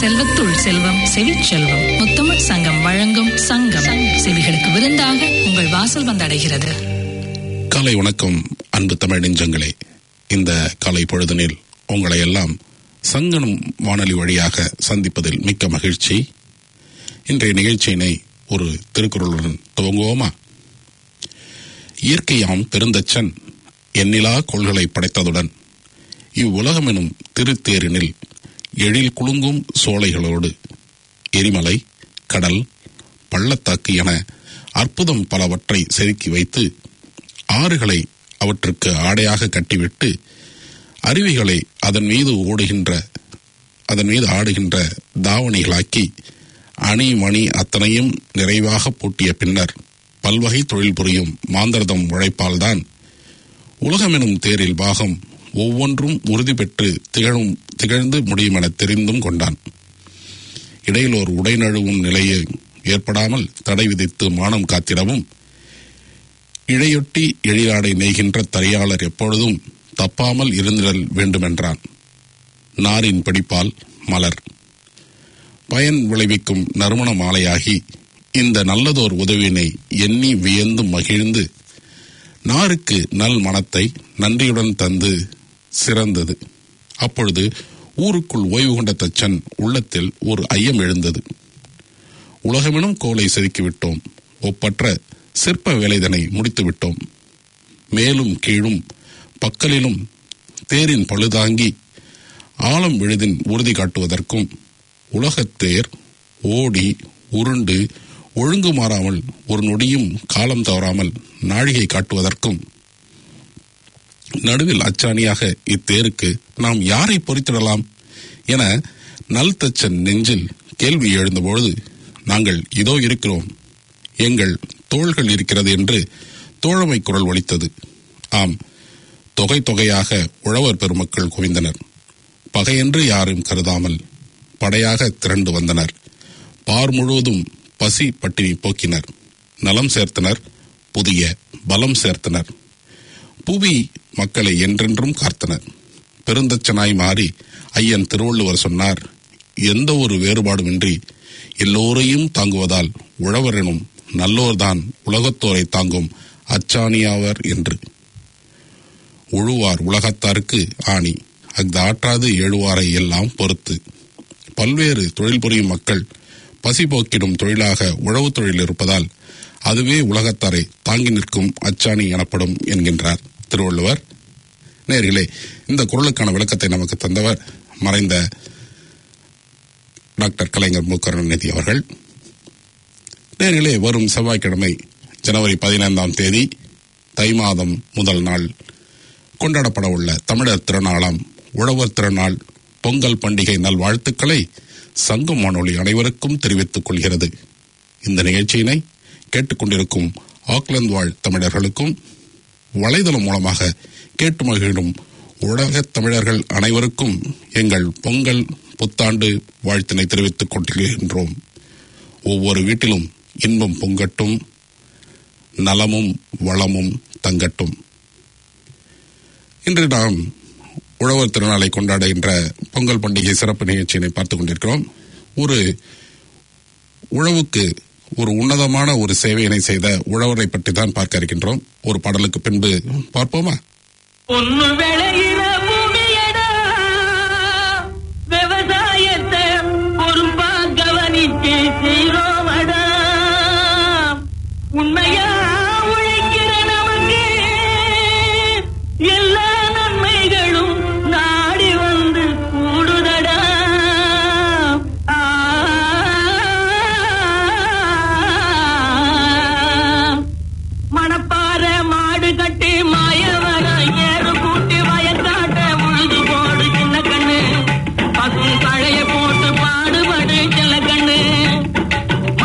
செல்வத்துள் செல்வம் செவிச்செல்வம் முத்தமிழ் சங்கம் வழங்கும் சங்கம் செவிகளுக்கு விருந்தாக உங்கள் வாசல் வந்தடைகிறது காலை வணக்கம் அன்பு தமிழ் நெஞ்சங்களே இந்த காலை பொழுதனில் உங்களை எல்லாம் சங்கனம் வானொலி வழியாக சந்திப்பதில் மிக்க மகிழ்ச்சி இன்றைய நிகழ்ச்சியினை ஒரு திருக்குறளுடன் துவங்குவோமா இயற்கையாம் பெருந்தச்சன் எண்ணிலா கோள்களை படைத்ததுடன் இவ்வுலகம் எனும் திருத்தேரினில் எழில் குலுங்கும் சோலைகளோடு எரிமலை கடல் பள்ளத்தாக்கு என அற்புதம் பலவற்றை செதுக்கி வைத்து ஆறுகளை அவற்றுக்கு ஆடையாக கட்டிவிட்டு அருவிகளை அதன் மீது ஓடுகின்ற அதன் மீது ஆடுகின்ற தாவணிகளாக்கி அணி மணி அத்தனையும் நிறைவாக பூட்டிய பின்னர் பல்வகை தொழில் புரியும் மாந்தர்தம் உழைப்பால்தான் உலகமெனும் தேரில் பாகம் ஒவ்வொன்றும் உறுதி பெற்று திகழும் திகழ்ந்து முடியும் என தெரிந்தும் கொண்டான் இடையில் ஒரு உடை நழுவும் நிலையை ஏற்படாமல் தடை விதித்து மானம் காத்திடவும் இழையொட்டி எழிலாடை நெய்கின்ற தறியாளர் எப்பொழுதும் தப்பாமல் இருந்திடல் வேண்டுமென்றான் நாரின் பிடிப்பால் மலர் பயன் விளைவிக்கும் நறுமண மாலையாகி இந்த நல்லதோர் உதவியினை எண்ணி வியந்து மகிழ்ந்து நாருக்கு நல் மனத்தை நன்றியுடன் தந்து சிறந்தது அப்பொழுது ஊருக்குள் ஓய்வு கொண்ட தச்சன் உள்ளத்தில் ஒரு ஐயம் எழுந்தது உலகமெனும் கோலை செதுக்கிவிட்டோம் ஒப்பற்ற சிற்ப வேலைதனை முடித்துவிட்டோம் மேலும் கீழும் பக்கலிலும் தேரின் பழுதாங்கி ஆழம் விழுதின் உறுதி காட்டுவதற்கும் உலகத்தேர் ஓடி உருண்டு ஒழுங்கு மாறாமல் ஒரு நொடியும் காலம் தவறாமல் நாழிகை காட்டுவதற்கும் நடுவில் அச்சாணியாக இத்தேருக்கு நாம் யாரை பொறித்திடலாம் என நல்தச்சன் நெஞ்சில் கேள்வி எழுந்தபொழுது நாங்கள் இதோ இருக்கிறோம் எங்கள் தோள்கள் இருக்கிறது என்று தோழமை குரல் ஒலித்தது ஆம் தொகை தொகையாக உழவர் பெருமக்கள் குவிந்தனர் பகையென்று யாரும் கருதாமல் படையாக திரண்டு வந்தனர் பார் முழுவதும் பசி பட்டினி போக்கினர் நலம் சேர்த்தனர் புதிய பலம் சேர்த்தனர் புவி மக்களை என்றென்றும் காத்தனர் பெருந்தச்சனாய் மாறி ஐயன் திருவள்ளுவர் சொன்னார் எந்த ஒரு வேறுபாடுமின்றி எல்லோரையும் தாங்குவதால் உழவர் எனும் நல்லோர்தான் உலகத்தோரை தாங்கும் அச்சாணியாவர் என்று உழுவார் உலகத்தாருக்கு ஆணி அஃது ஆற்றாது எழுவாரை எல்லாம் பொறுத்து பல்வேறு தொழில் புரியும் மக்கள் பசி போக்கிடும் தொழிலாக உழவு தொழில் இருப்பதால் அதுவே உலகத்தாரை தாங்கி நிற்கும் அச்சாணி எனப்படும் என்கின்றார் திருவள்ளுவர் நேர்களே இந்த குரலுக்கான விளக்கத்தை நமக்கு தந்தவர் மறைந்த டாக்டர் கலைஞர் மு கருணாநிதி அவர்கள் நேர்களே வரும் செவ்வாய்க்கிழமை ஜனவரி பதினைந்தாம் தேதி தை மாதம் முதல் நாள் கொண்டாடப்பட உள்ள தமிழர் திருநாளாம் உழவர் திருநாள் பொங்கல் பண்டிகை நல்வாழ்த்துக்களை சங்கம் வானொலி அனைவருக்கும் தெரிவித்துக் கொள்கிறது இந்த நிகழ்ச்சியினை கேட்டுக்கொண்டிருக்கும் ஆக்லாந்து வாழ் தமிழர்களுக்கும் வலைதளம் மூலமாக கேட்டு மகிழும் உலகத் தமிழர்கள் அனைவருக்கும் எங்கள் பொங்கல் புத்தாண்டு வாழ்த்தினை தெரிவித்துக் கொண்டிருக்கின்றோம் ஒவ்வொரு வீட்டிலும் இன்பம் பொங்கட்டும் நலமும் வளமும் தங்கட்டும் இன்று நாம் உழவர் திருநாளை கொண்டாடுகின்ற பொங்கல் பண்டிகை சிறப்பு நிகழ்ச்சியினை பார்த்துக் கொண்டிருக்கிறோம் ஒரு உழவுக்கு ஒரு உன்னதமான ஒரு சேவையினை செய்த உழவரை பற்றி தான் பார்க்க இருக்கின்றோம் ஒரு பாடலுக்கு பின்பு பார்ப்போமா பொண்ணு விளையிற பூமியடா விவசாயத்தை பொறுப்பா கவனிச்சு செய்றோமடா உண்மையா உழைக்கிற நமக்கு எல்லா நன்மைகளும் நாடி வந்து கூடுதடா ஆ மணப்பாற மாடு கட்டி மாயவர ஏறு கூட்டி வயக்காட்ட உழுது போடு சின்ன கண்ணு பசும் கழைய போட்டு பாடுபடு சின்ன கண்ணு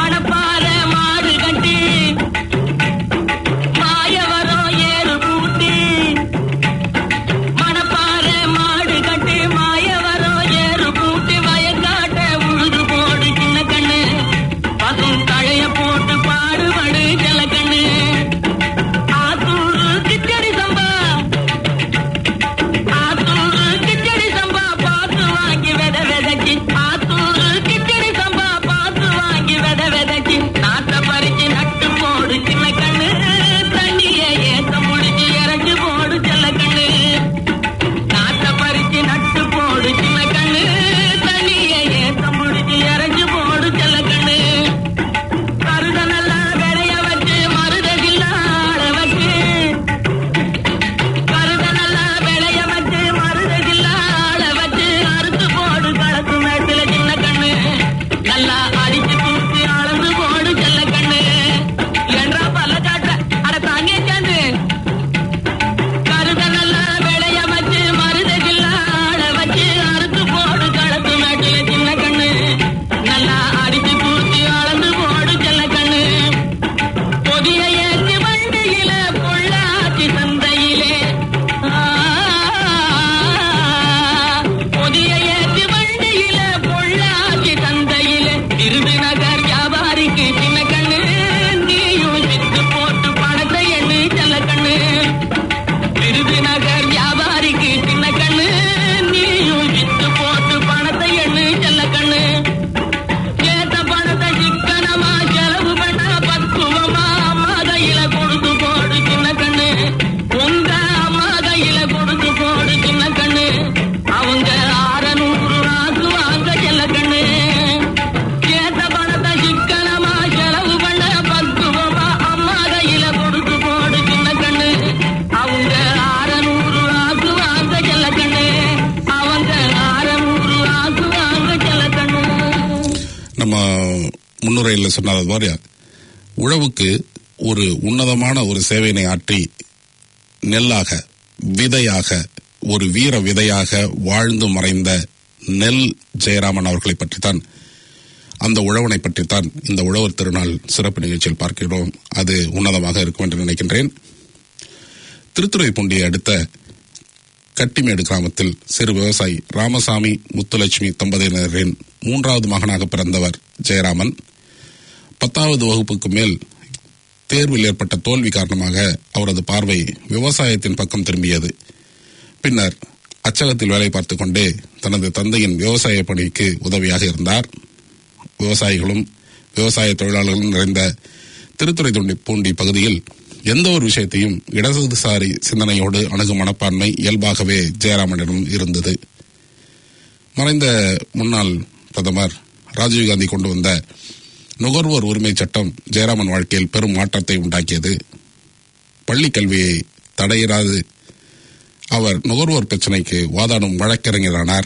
முன்னுரையில் சொன்னது மாதிரி உழவுக்கு ஒரு உன்னதமான ஒரு சேவையினை ஆற்றி நெல்லாக விதையாக ஒரு வீர விதையாக வாழ்ந்து மறைந்த நெல் ஜெயராமன் அவர்களை பற்றித்தான் அந்த உழவனை பற்றித்தான் இந்த உழவர் திருநாள் சிறப்பு நிகழ்ச்சியில் பார்க்கிறோம் அது உன்னதமாக இருக்கும் என்று நினைக்கின்றேன் திருத்துறைப்பூண்டியை அடுத்த கட்டிமேடு கிராமத்தில் சிறு விவசாயி ராமசாமி முத்துலட்சுமி தம்பதியினரின் மூன்றாவது மகனாக பிறந்தவர் ஜெயராமன் பத்தாவது வகுப்புக்கு மேல் தேர்வில் ஏற்பட்ட தோல்வி காரணமாக அவரது பார்வை விவசாயத்தின் பக்கம் திரும்பியது பின்னர் அச்சகத்தில் வேலை பார்த்துக் கொண்டே தனது தந்தையின் விவசாய பணிக்கு உதவியாக இருந்தார் விவசாயிகளும் விவசாய தொழிலாளர்களும் நிறைந்த திருத்துறை பூண்டி பகுதியில் எந்த ஒரு விஷயத்தையும் இடதுசாரி சிந்தனையோடு அணுகும் மனப்பான்மை இயல்பாகவே ஜெயராமனிடம் இருந்தது மறைந்த முன்னாள் பிரதமர் ராஜீவ்காந்தி கொண்டு வந்த நுகர்வோர் உரிமை சட்டம் ஜெயராமன் வாழ்க்கையில் பெரும் மாற்றத்தை உண்டாக்கியது பள்ளி கல்வியை தடையிடாது அவர் நுகர்வோர் பிரச்சினைக்கு வாதாடும் வழக்கறிஞரானார்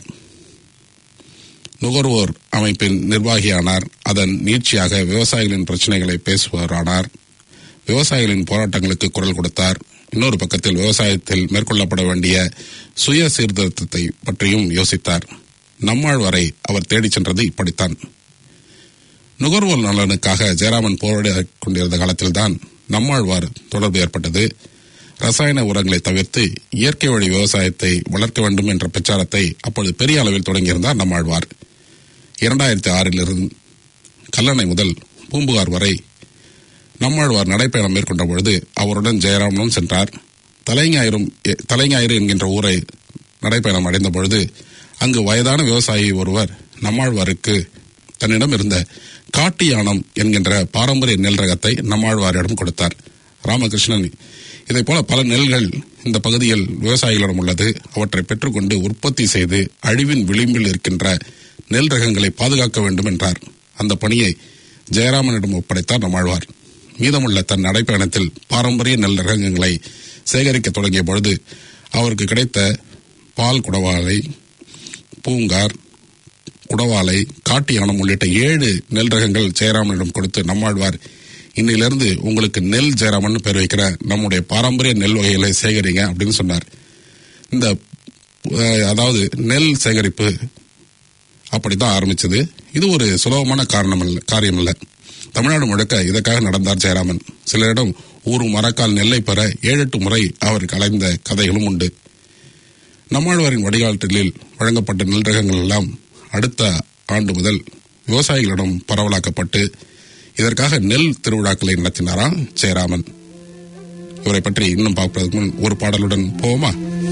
நுகர்வோர் அமைப்பின் நிர்வாகியானார் அதன் நீட்சியாக விவசாயிகளின் பிரச்சனைகளை பேசுபவரானார் விவசாயிகளின் போராட்டங்களுக்கு குரல் கொடுத்தார் இன்னொரு பக்கத்தில் விவசாயத்தில் மேற்கொள்ளப்பட வேண்டிய சுய சீர்திருத்தத்தை பற்றியும் யோசித்தார் நம்மாள் வரை அவர் தேடிச் சென்றது இப்படித்தான் நுகர்வோர் நலனுக்காக ஜெயராமன் போராடிக் கொண்டிருந்த காலத்தில்தான் நம்மாழ்வார் தொடர்பு ஏற்பட்டது ரசாயன உரங்களை தவிர்த்து இயற்கை வழி விவசாயத்தை வளர்க்க வேண்டும் என்ற பிரச்சாரத்தை அப்பொழுது பெரிய அளவில் தொடங்கியிருந்தார் நம்மாழ்வார் இரண்டாயிரத்தி ஆறிலிருந்து கல்லணை முதல் பூம்புகார் வரை நம்மாழ்வார் நடைப்பயணம் மேற்கொண்ட பொழுது அவருடன் ஜெயராமனும் சென்றார் தலைஞாயிறும் தலைஞாயிறு என்கின்ற ஊரை நடைப்பயணம் அடைந்த பொழுது அங்கு வயதான விவசாயி ஒருவர் நம்மாழ்வாருக்கு தன்னிடம் இருந்த காட்டு யானம் என்கின்ற பாரம்பரிய நெல் ரகத்தை நம்மாழ்வாரிடம் கொடுத்தார் ராமகிருஷ்ணன் இதை போல பல நெல்கள் இந்த பகுதியில் விவசாயிகளிடம் உள்ளது அவற்றை பெற்றுக்கொண்டு உற்பத்தி செய்து அழிவின் விளிம்பில் இருக்கின்ற நெல் ரகங்களை பாதுகாக்க வேண்டும் என்றார் அந்த பணியை ஜெயராமனிடம் ஒப்படைத்தார் நம்மாழ்வார் மீதமுள்ள தன் நடைப்பயணத்தில் பாரம்பரிய நெல் ரகங்களை சேகரிக்க தொடங்கிய பொழுது அவருக்கு கிடைத்த பால் குடவாலை பூங்கார் குடவாலை காட்டு யானம் உள்ளிட்ட ஏழு நெல் ரகங்கள் ஜெயராமனிடம் கொடுத்து நம்மாழ்வார் இன்னிலிருந்து உங்களுக்கு நெல் ஜெயராமன் பேர் வைக்கிற நம்முடைய பாரம்பரிய நெல் வகைகளை சேகரிங்க அப்படின்னு சொன்னார் இந்த அதாவது நெல் சேகரிப்பு அப்படித்தான் ஆரம்பிச்சது இது ஒரு சுலபமான காரணம் அல்ல காரியம் அல்ல தமிழ்நாடு முழுக்க இதற்காக நடந்தார் ஜெயராமன் சிலரிடம் ஊர் மரக்கால் நெல்லை பெற ஏழு எட்டு முறை அவர் கலைந்த கதைகளும் உண்டு நம்மாழ்வாரின் வடிகாலத்தில் வழங்கப்பட்ட நெல் ரகங்கள் எல்லாம் அடுத்த ஆண்டு முதல் விவசாயிகளிடம் பரவலாக்கப்பட்டு இதற்காக நெல் திருவிழாக்களை நடத்தினாராம் ஜெயராமன் இவரை பற்றி இன்னும் பார்ப்பதற்கு முன் ஒரு பாடலுடன் போவோமா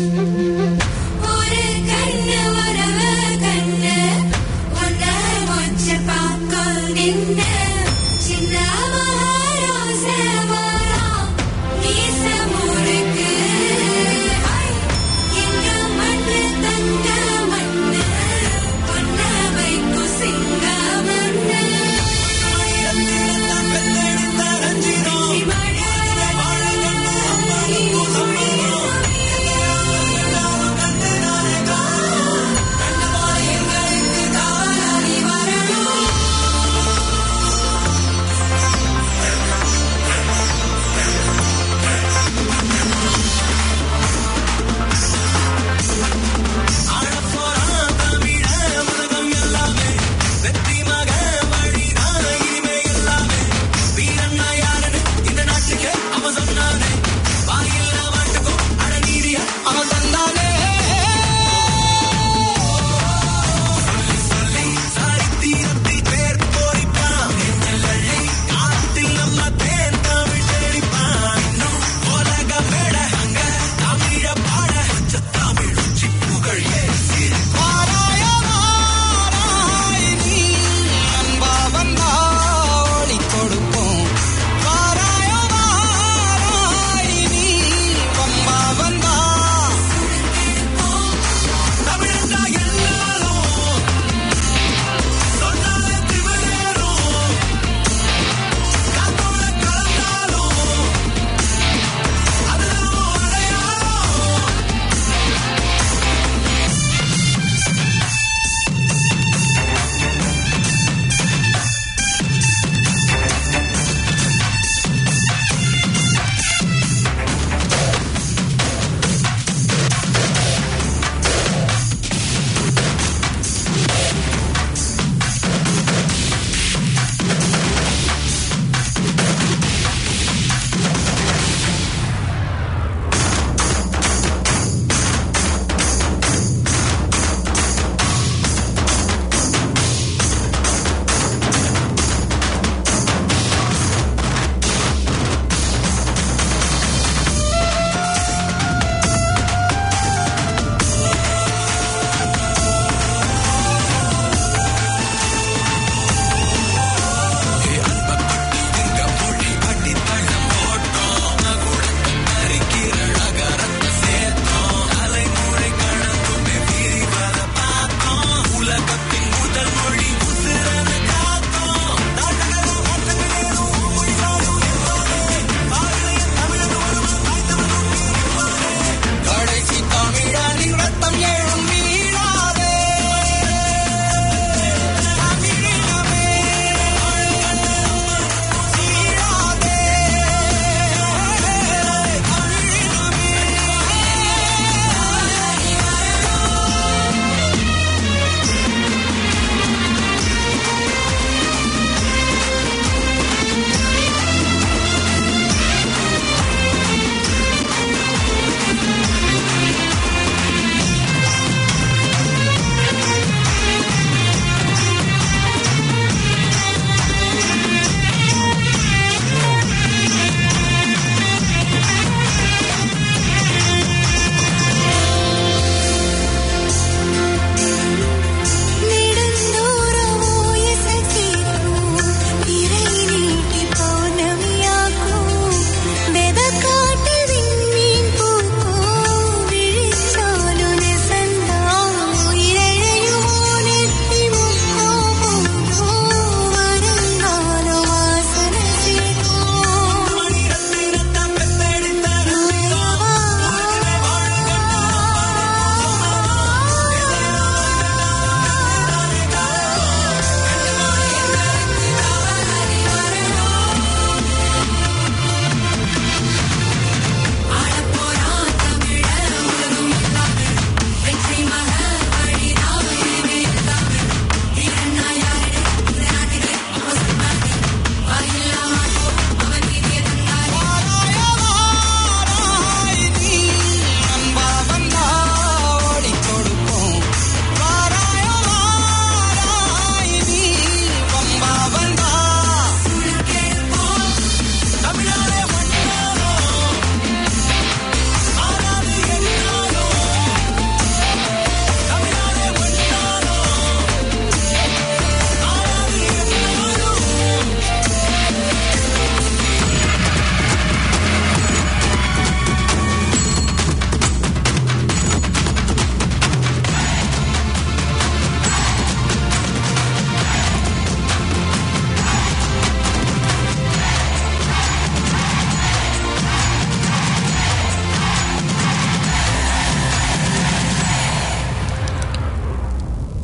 ஒரு கண்ணு வரவ கண்ணு ஒன்ன மொச்ச பாக்கல் நின்னு சின்ன மகாராசவரம் மீச முறுக்கு எங்க மண்ணு தங்க மண்ணு பொன்ன வைக்கும் சிங்க மண்ணு மழை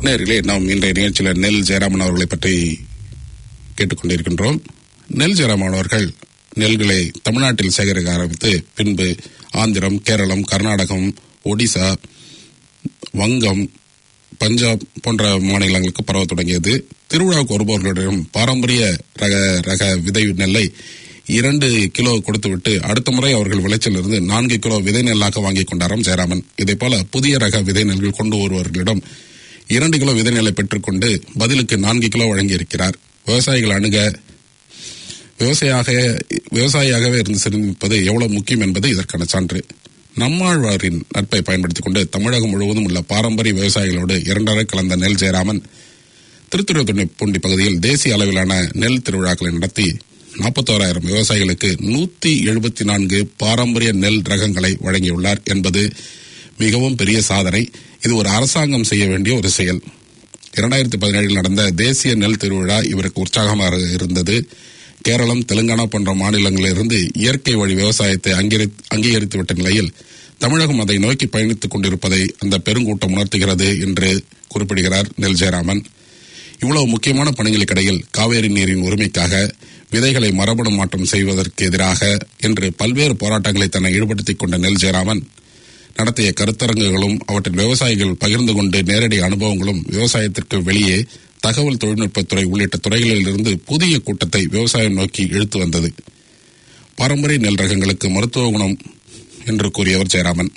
நேரிலே நாம் இன்றைய நிகழ்ச்சியில் நெல் ஜெயராமன் அவர்களை பற்றி கேட்டுக்கொண்டிருக்கின்றோம் நெல் ஜெயராமன் அவர்கள் நெல்களை தமிழ்நாட்டில் சேகரிக்க ஆரம்பித்து பின்பு ஆந்திரம் கேரளம் கர்நாடகம் ஒடிசா வங்கம் பஞ்சாப் போன்ற மாநிலங்களுக்கு பரவ தொடங்கியது திருவிழாவுக்கு வருபவர்களிடம் பாரம்பரிய ரக ரக விதை நெல்லை இரண்டு கிலோ கொடுத்துவிட்டு அடுத்த முறை அவர்கள் விளைச்சலிருந்து நான்கு கிலோ விதை நெல்லாக வாங்கிக் கொண்டாராம் ஜெயராமன் இதே போல புதிய ரக விதை நெல்கள் கொண்டு வருபவர்களிடம் இரண்டு கிலோ விதை நெல்லை பெற்றுக்கொண்டு பதிலுக்கு நான்கு கிலோ வழங்கியிருக்கிறார் விவசாயிகள் அணுக விவசாயியாக விவசாயியாகவே இருந்து சிறந்திப்பது எவ்வளவு முக்கியம் என்பது இதற்கான சான்று நம்மாழ்வாரின் நட்பை பயன்படுத்திக் கொண்டு தமிழகம் முழுவதும் உள்ள பாரம்பரிய விவசாயிகளோடு இரண்டரை கலந்த நெல் ஜெயராமன் திருத்துறைப்பூண்டி பகுதியில் தேசிய அளவிலான நெல் திருவிழாக்களை நடத்தி நாற்பத்தோராயிரம் விவசாயிகளுக்கு நூத்தி எழுபத்தி நான்கு பாரம்பரிய நெல் ரகங்களை வழங்கியுள்ளார் என்பது மிகவும் பெரிய சாதனை இது ஒரு அரசாங்கம் செய்ய வேண்டிய ஒரு செயல் இரண்டாயிரத்தி பதினேழில் நடந்த தேசிய நெல் திருவிழா இவருக்கு உற்சாகமாக இருந்தது கேரளம் தெலுங்கானா போன்ற மாநிலங்களிலிருந்து இயற்கை வழி விவசாயத்தை அங்கீகரி- அங்கீகரித்துவிட்ட நிலையில் தமிழகம் அதை நோக்கி பயணித்துக் கொண்டிருப்பதை அந்த பெருங்கூட்டம் உணர்த்துகிறது என்று குறிப்பிடுகிறார் நெல் ஜெயராமன் இவ்வளவு முக்கியமான பணிகளுக்கிடையில் காவேரி நீரின் உரிமைக்காக விதைகளை மரபணு மாற்றம் செய்வதற்கு எதிராக என்று பல்வேறு போராட்டங்களை தன்னை ஈடுபடுத்திக் கொண்ட நெல் ஜெயராமன் நடத்திய கருத்தரங்குகளும் அவற்றில் விவசாயிகள் பகிர்ந்து கொண்டு நேரடி அனுபவங்களும் விவசாயத்திற்கு வெளியே தகவல் தொழில்நுட்பத்துறை உள்ளிட்ட துறைகளில் இருந்து புதிய கூட்டத்தை விவசாயம் நோக்கி இழுத்து வந்தது பாரம்பரிய நெல் ரகங்களுக்கு மருத்துவ குணம் என்று கூறியவர் ஜெயராமன்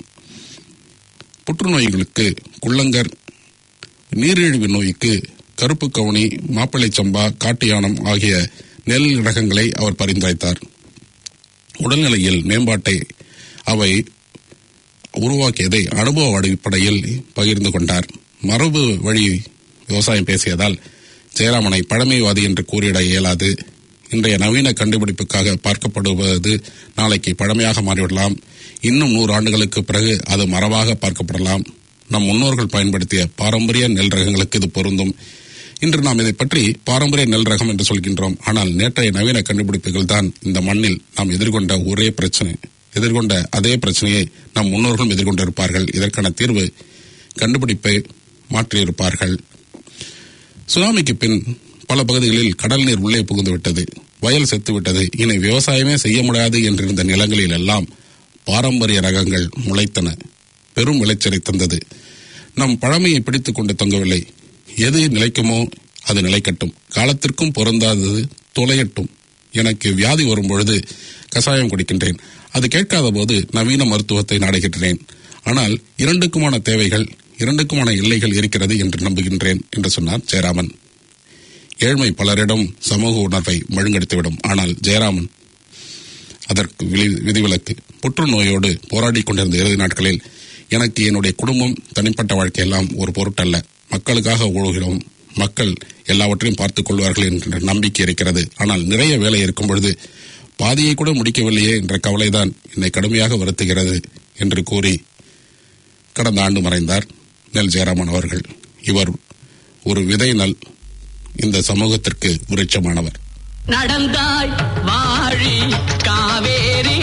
புற்றுநோய்களுக்கு குள்ளங்கர் நீரிழிவு நோய்க்கு கருப்பு கவுனி மாப்பிள்ளை சம்பா காட்டு யானம் ஆகிய நெல் ரகங்களை அவர் பரிந்துரைத்தார் உடல்நிலையில் மேம்பாட்டை அவை உருவாக்கியதை அனுபவ அடிப்படையில் பகிர்ந்து கொண்டார் மரபு வழி விவசாயம் பேசியதால் ஜெயராமனை பழமைவாதி என்று கூறிட இயலாது இன்றைய நவீன கண்டுபிடிப்புக்காக பார்க்கப்படுவது நாளைக்கு பழமையாக மாறிவிடலாம் இன்னும் நூறு ஆண்டுகளுக்கு பிறகு அது மரபாக பார்க்கப்படலாம் நம் முன்னோர்கள் பயன்படுத்திய பாரம்பரிய நெல் ரகங்களுக்கு இது பொருந்தும் இன்று நாம் இதை பற்றி பாரம்பரிய நெல் ரகம் என்று சொல்கின்றோம் ஆனால் நேற்றைய நவீன கண்டுபிடிப்புகள் தான் இந்த மண்ணில் நாம் எதிர்கொண்ட ஒரே பிரச்சனை எதிர்கொண்ட அதே பிரச்சனையை நம் முன்னோர்களும் எதிர்கொண்டிருப்பார்கள் இதற்கான தீர்வு கண்டுபிடிப்பை மாற்றியிருப்பார்கள் சுனாமிக்கு பின் பல பகுதிகளில் கடல் நீர் உள்ளே புகுந்து விட்டது வயல் செத்து விட்டது இனி விவசாயமே செய்ய முடியாது என்றிருந்த நிலங்களில் எல்லாம் பாரம்பரிய ரகங்கள் முளைத்தன பெரும் விளைச்சலை தந்தது நம் பழமையை பிடித்துக் கொண்டு தொங்கவில்லை எது நிலைக்குமோ அது நிலைக்கட்டும் காலத்திற்கும் பொருந்தாதது தொலையட்டும் எனக்கு வியாதி வரும் பொழுது கசாயம் குடிக்கின்றேன் அது கேட்காத போது நவீன மருத்துவத்தை நாடுகின்றேன் ஆனால் இரண்டுக்குமான தேவைகள் இரண்டுக்குமான எல்லைகள் இருக்கிறது என்று நம்புகின்றேன் என்று சொன்னார் ஜெயராமன் ஏழ்மை பலரிடம் சமூக உணர்வை மழுங்கடித்துவிடும் ஆனால் ஜெயராமன் அதற்கு விதி- விதிவிலக்கு புற்றுநோயோடு போராடிக் கொண்டிருந்த இறுதி நாட்களில் எனக்கு என்னுடைய குடும்பம் தனிப்பட்ட வாழ்க்கையெல்லாம் ஒரு பொருட்டல்ல மக்களுக்காக ஓடுகிறோம் மக்கள் எல்லாவற்றையும் பார்த்துக் கொள்வார்கள் என்கின்ற நம்பிக்கை இருக்கிறது ஆனால் நிறைய வேலை இருக்கும் பொழுது பாதியை கூட முடிக்கவில்லையே என்ற கவலைதான் என்னை கடுமையாக வருத்துகிறது என்று கூறி கடந்த ஆண்டு மறைந்தார் நெல் ஜெயராமன் அவர்கள் இவர் ஒரு விதை நல் இந்த சமூகத்திற்கு விருட்சமானவர் நடந்தாய் வாழி காவேரி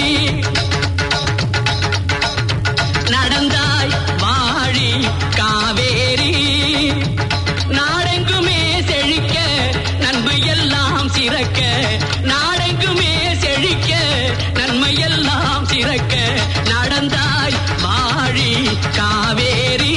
நடந்தாய் வாழி காவேரி நாடெங்குமே செழிக்க நன்மை எல்லாம் சிறக்க நாடெங்குமே செழிக்க நன்மை எல்லாம் சிறக்க நடந்தாய் வாழி காவேரி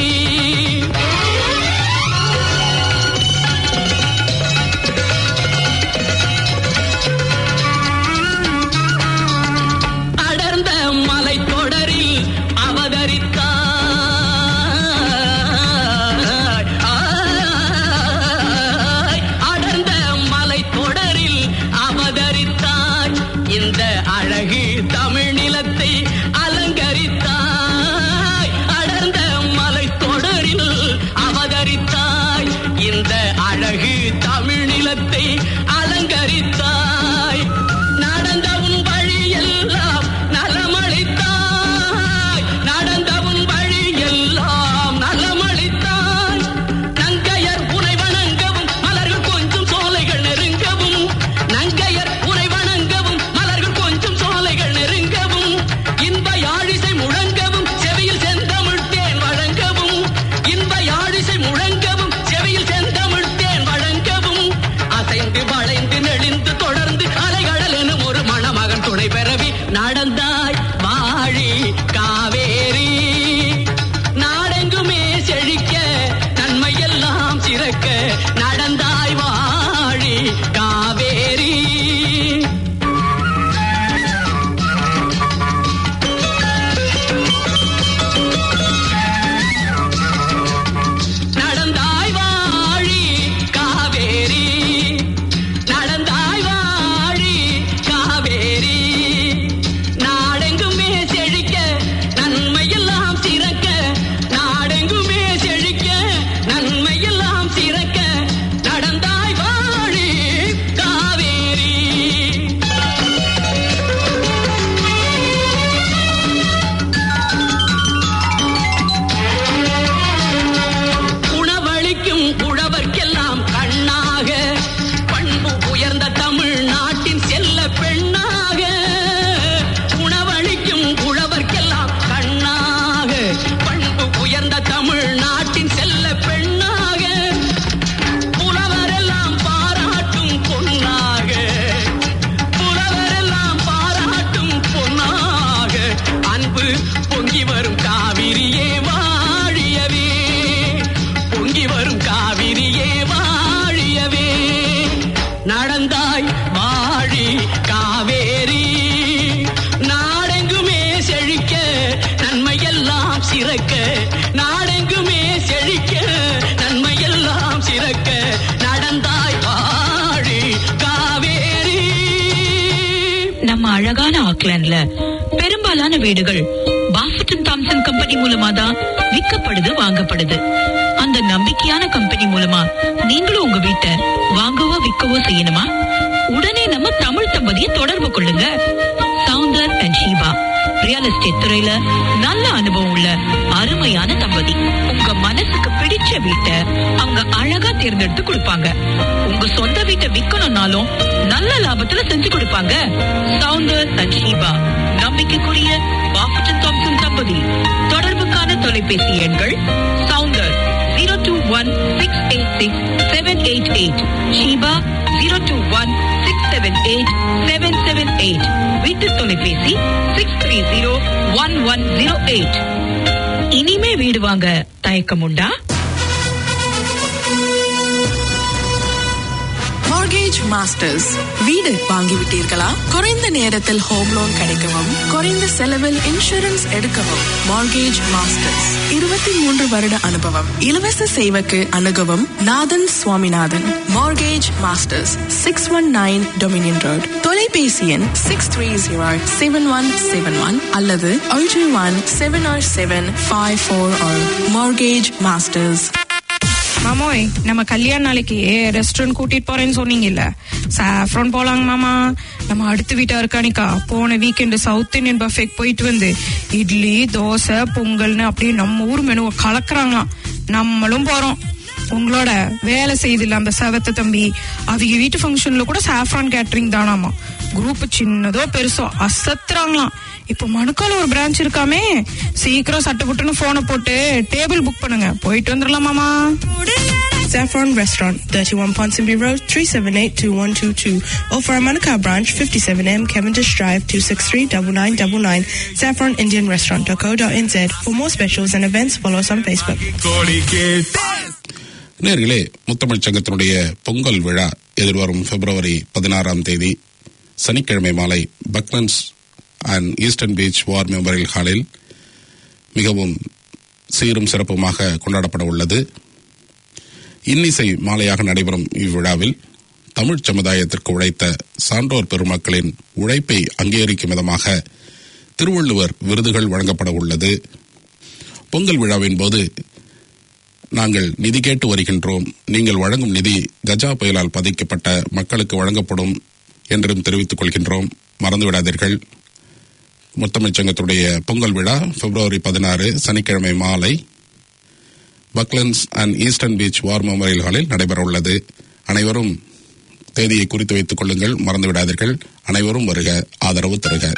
பக்லாண்ட்ல பெரும்பாலான வீடுகள் பாஃபட்டன் தாம்சன் கம்பெனி மூலமா தான் விற்கப்படுது வாங்கப்படுது அந்த நம்பிக்கையான கம்பெனி மூலமா நீங்களும் உங்க வீட்டை வாங்கவோ விற்கவோ செய்யணுமா உடனே நம்ம தமிழ் தம்பதியை தொடர்பு கொள்ளுங்க Soundar and Sheeba real estate துறையில நல்ல அனுபவம் உள்ள அருமையான தம்பதி உங்க மனசுக்கு பிடிச்ச வீட்டை அவங்க அழகா தேர்ந்தெடுத்து கொடுப்பாங்க உங்க சொந்த வீட்டை விக்கணும்னாலும் நல்ல லாபத்துல செஞ்சு கொடுப்பாங்க சவுந்தர் அண்ட் ஷீபா நம்பிக்கைக்குரிய பாஃபட்டன் தாம்சன் தம்பதி தொடர்புக்கான தொலைபேசி எண்கள் Soundar zero two one six eight six seven eight eight Sheeba zero two one six seven eight seven seven eight வீட்டு தொலைபேசி six three zero one one zero eight இனிமே வீடு வாங்க தயக்கம் உண்டா மார்கேஜ் மாஸ்டர்ஸ் வீடு வாங்கிவிட்டீர்களா குறைந்த நேரத்தில் ஹோம் லோன் கிடைக்கவும் குறைந்த செலவில் இன்சூரன்ஸ் எடுக்கவும் மார்கேஜ் மாஸ்டர்ஸ் இருபத்தி மூன்று வருட அனுபவம் இலவச சேவைக்கு அணுகவும் Nathan Swaminathan mortgage masters six one nine dominion road தொலைபேசி எண் six three zero seven one seven one அல்லது ஒன்று one seven or seven five four mortgage masters மாமோய் நம்ம கல்யாண நாளைக்கு ரெஸ்டாரண்ட் கூட்டிட்டு போறேன்னு சொன்னீங்கல்ல சாஃப்ரான் போலாங்க மாமா நம்ம அடுத்த வீட்டா இருக்கானிக்கா போன வீக்கெண்டு சவுத் இந்தியன் பஃபேக்கு போயிட்டு வந்து இட்லி தோசை பொங்கல்னு அப்படியே நம்ம ஊர் மெனுவை கலக்குறாங்களாம் நம்மளும் போறோம் உங்களோட வேலை செய்தில்ல அந்த செவத்த தம்பி அவங்க வீட்டு ஃபங்க்ஷன்ல கூட சாஃப்ரான் கேட்டரிங் தானாமா குரூப் சின்னதோ பெருசோ அசத்துறாங்களாம் இப்போ மணுக்கால ஒரு பிரான்ச் இருக்காமே சீக்கிரம் சட்டுப்புட்டுன்னு போனை போட்டு டேபிள் புக் பண்ணுங்க போயிட்டு வந்துடலாம் மாமா Saffron Restaurant, 31 Ponsonby Road, 378-2122. Or for our Manukau branch, 57M Cavendish Drive, 263-9999. Saffron Indian Restaurant.co.nz. For more specials and events, follow us on Facebook. நேர்களே முத்தமிழ் சங்கத்தினுடைய பொங்கல் விழா எதிர்வரும் பிப்ரவரி பதினாறாம் தேதி சனிக்கிழமை மாலை Bucklands and eastern beach war memorial ஹாலில் மிகவும் சீரும் சிறப்புமாக கொண்டாடப்பட உள்ளது இன்னிசை மாலையாக நடைபெறும் இவ்விழாவில் தமிழ் சமுதாயத்திற்கு உழைத்த சான்றோர் பெருமக்களின் உழைப்பை அங்கீகரிக்கும் விதமாக திருவள்ளுவர் விருதுகள் வழங்கப்பட உள்ளது பொங்கல் விழாவின் போது நாங்கள் நிதி கேட்டு வருகின்றோம் நீங்கள் வழங்கும் நிதி கஜா புயலால் பாதிக்கப்பட்ட மக்களுக்கு வழங்கப்படும் என்றும் தெரிவித்துக் கொள்கின்றோம் மறந்துவிடாதீர்கள் முத்தமிழ் சங்கத்துடைய பொங்கல் விழா பிப்ரவரி பதினாறு சனிக்கிழமை மாலை Bucklands and eastern beach war memorial ஹாலில் நடைபெற உள்ளது அனைவரும் தேதியை குறித்து வைத்துக் கொள்ளுங்கள் மறந்துவிடாதீர்கள் அனைவரும் வருக ஆதரவு தருக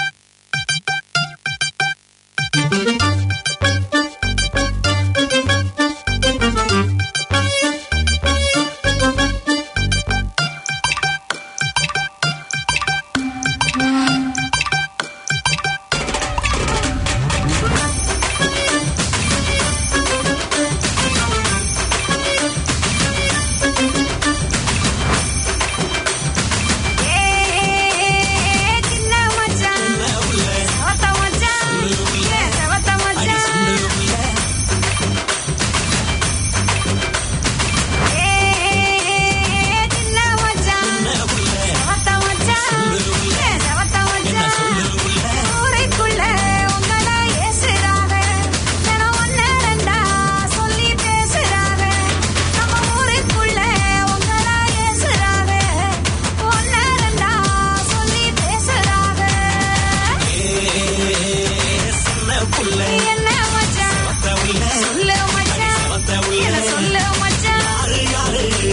சின்ன மச்சான் சவத்த மச்சான் ஏ சவத்த மச்சான் ஏ சின்ன மச்சான் சவத்த மச்சான் ஏ சவத்த மச்சான் ஊரைக்குள்ள உங்கள ஏசுறாங்க தினம் ஒன்னு ரெண்டா சொல்லி பேசுறாங்க நம்ம ஊருக்குள்ள உங்கள ஏசுறாங்க ஒன்னு ரெண்டா சொல்லி பேசுறாங்க என்ன மச்சான் சொல்லு மச்சான் என்ன சொல்லு மச்சான்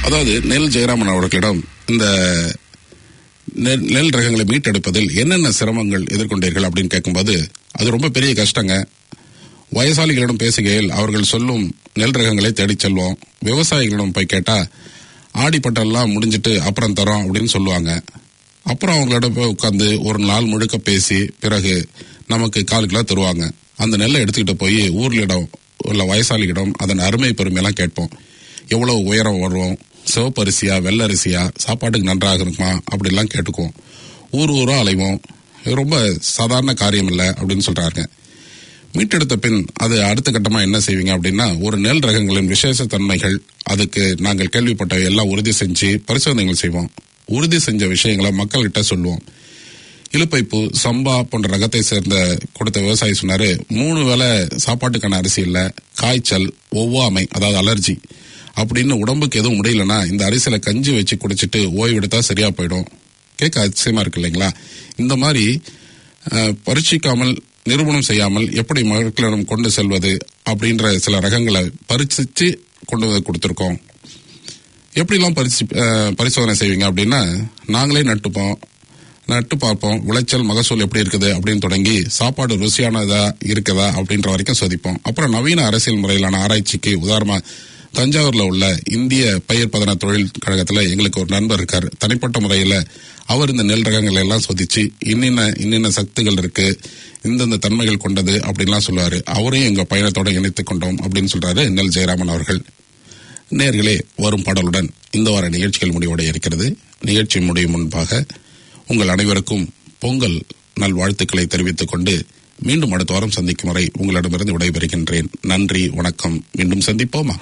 அதாவது நெல் ஜெயராமன் அவர்களிடம் இந்த நெல் நெல் ரகங்களை மீட்டெடுப்பதில் என்னென்ன சிரமங்கள் எதிர்கொண்டீர்கள் அப்படின்னு கேட்கும்போது அது ரொம்ப பெரிய கஷ்டங்க வயசாளிகளிடம் பேசுகையில் அவர்கள் சொல்லும் நெல் ரகங்களை தேடிச் செல்வோம் விவசாயிகளிடம் போய் கேட்டா ஆடிப்பட்டெல்லாம் முடிஞ்சிட்டு அப்புறம் தரோம் அப்படின்னு சொல்லுவாங்க அப்புறம் அவங்களோட போய் உட்காந்து ஒரு நாள் முழுக்க பேசி பிறகு நமக்கு கால் கிலோ தருவாங்க அந்த நெல்லை எடுத்துக்கிட்டு போய் ஊர்களிடம் உள்ள வயசாளிகளிடம் அதன் அருமை பெருமையெல்லாம் கேட்போம் எவ்வளவு உயரம் வரும் சிவப்பரிசியா வெள்ளரிசியா சாப்பாட்டுக்கு நன்றாக இருக்குமா அப்படிலாம் கேட்டுக்குவோம் ஊர் ஊரா அலைவோம் இது ரொம்ப சாதாரண காரியம் இல்லை அப்படின்னு சொல்றாங்க மீட்டெடுத்த பின் அது அடுத்த கட்டமா என்ன செய்வீங்க அப்படின்னா ஒரு நெல் ரகங்களின் விசேஷ தன்மைகள் அதுக்கு நாங்கள் கேள்விப்பட்ட எல்லாம் உறுதி செஞ்சு பரிசோதனைகள் செய்வோம் உறுதி செஞ்ச விஷயங்களை மக்கள்கிட்ட சொல்லுவோம் இலுப்பைப்பு சம்பா போன்ற ரகத்தை சேர்ந்த கொடுத்த விவசாயி சொன்னாரு மூணு வேளை சாப்பாட்டுக்கான அரிசி இல்ல காய்ச்சல் ஒவ்வாமை அதாவது அலர்ஜி அப்படின்னு உடம்புக்கு எதுவும் முடியலன்னா இந்த அரிசியில கஞ்சி வச்சு குடிச்சிட்டு ஓய்வு எடுத்தா சரியா போயிடும் கேட்க அதிசயமா இருக்கு இல்லைங்களா இந்த மாதிரி அஹ், பரீட்சிக்காமல் நிரூபணம் செய்யாமல் எப்படி மக்களிடம் கொண்டு செல்வது அப்படின்ற சில ரகங்களை பரிசிச்சு கொண்டு வந்து கொடுத்துருக்கோம் எப்படிலாம் பரிசு அஹ், பரிசோதனை செய்வீங்க அப்படின்னா நாங்களே நட்டுப்போம் நட்டு பார்ப்போம் விளைச்சல் மகசூல் எப்படி இருக்குது அப்படின்னு தொடங்கி சாப்பாடு ருசியானதா இருக்குதா அப்படின்ற வரைக்கும் சோதிப்போம் அப்புறம் நவீன அரசியல் முறையிலான ஆராய்ச்சிக்கு உதாரணமா தஞ்சாவூர்ல உள்ள இந்திய பயிர் பதன தொழில் கழகத்துல எங்களுக்கு ஒரு நண்பர் இருக்காரு தனிப்பட்ட முறையில அவர் இந்த நெல் ரகங்களை எல்லாம் சோதிச்சு இன்னின்ன இன்னின்ன சக்திகள் இருக்கு இந்தந்த தன்மைகள் கொண்டது அப்படின்லாம் சொல்லுவாரு அவரையும் எங்க பயணத்தோட இணைத்துக் கொண்டோம் அப்படின்னு சொல்றாரு நெல் ஜெயராமன் அவர்கள் நேர்களே வரும் பாடலுடன் இந்த வார நிகழ்ச்சிகள் முடிவடைய இருக்கிறது நிகழ்ச்சி முடியும் முன்பாக உங்கள் அனைவருக்கும் பொங்கல் நல்வாழ்த்துக்களை தெரிவித்துக் கொண்டு மீண்டும் அடுத்த வாரம் சந்திக்கும் வரை உங்களிடமிருந்து விடைபெறுகின்றேன் நன்றி வணக்கம் மீண்டும் சந்திப்போமா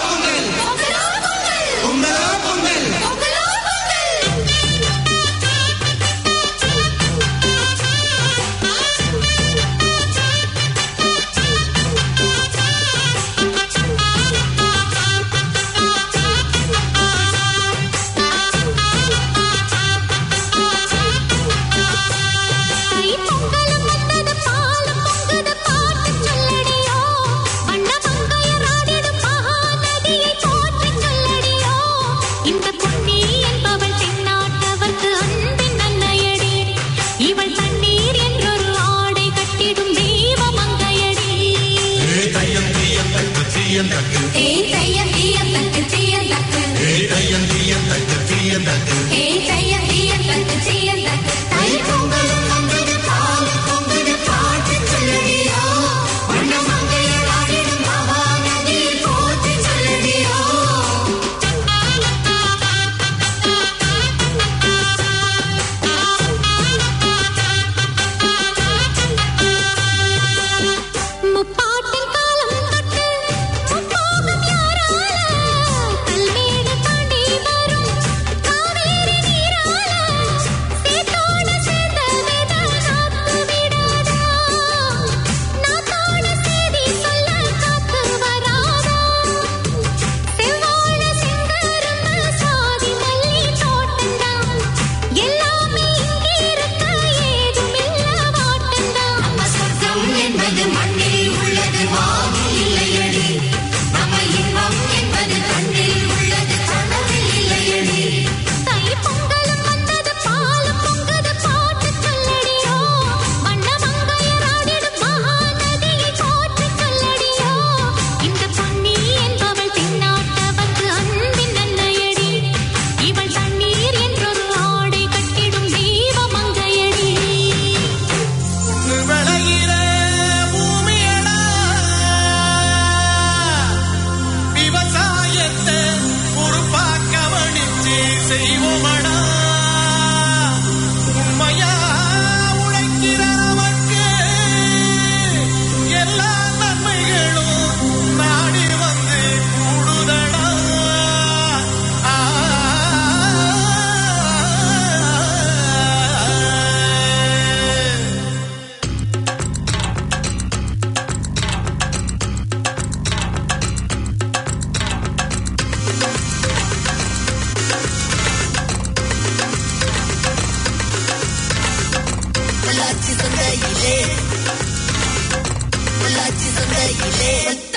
தை பொங்கலும் வந்தது பாலும் பொங்குது பாட்டு சொல்லடியோ வண்ண மங்கையராடிடும் மகாநதியை போற்றி சொல்லடியோ இந்த பொன்னி என்பவள் தென்னாட்டவர்க்கு அன்பின் அன்னையடி இவள் தண்ணீர் என்றொரு ஆடை கட்டிடும் தெய்வ மங்கையடி ஏய் தையம் தீயம் தக்கு தீயந்தக்கு ஏய் தையம் தீயம் தக்கு தீயந்தக்கு தை பொங்கலும் வந்தது பாலும் பொங்குது பாட்டு சொல்லடியோ வண்ண மங்கையராடிடும் மகாநதியை போற்றி சொல்லடியோ முப்பாட்டின் காலம் தொட்டு முப்போகம் யாரால கல்மேடு தாண்டி வரும் காவேரி நீரால சேத்தோட சேர்ந்த வித நாத்து விடாதா நாத்தோட செய்தி சொல்ல காத்து வராதா செவ்வாழ செங்கரும்பு சாதி மல்லி தோட்டந்தான் எல்லாமே இங்கே இருக்க ஏதுமில்ல வாட்டந்தான் நம்ம சொர்க்கம் என்பது மண்ணில் உள்ளது வானில் இல்லையடி நம்ம இன்பம் என்பது கண்ணில் உள்ளது கனவில் இல்லையடி தை பொங்கலும் வந்தது பாலும் பொங்குது பாட்டு சொல்லடியோ வண்ண மங்கையராடிடும் மகாநதியை போற்றி சொல்லடியோ இந்த பொன்னி என்பவள் தென்னாட்டவர்க்கு அன்பின் அன்னையடி இவள் தண்ணீர் என்றொரு ஆடை கட்டிடும் தெய்வ மங்கையடி விளையிற பூமியடா விவசாயத்தை பொறுப்பாக்க வடிச்சு செய்வோமடா உண்மையா உழைக்கிற நமக்கு எல்லா நன்மைகளும் நாடி வந்து கூடுதடா ஆ பொள்ளாச்சி சந்தையிலே பொள்ளாச்சி சந்தையிலே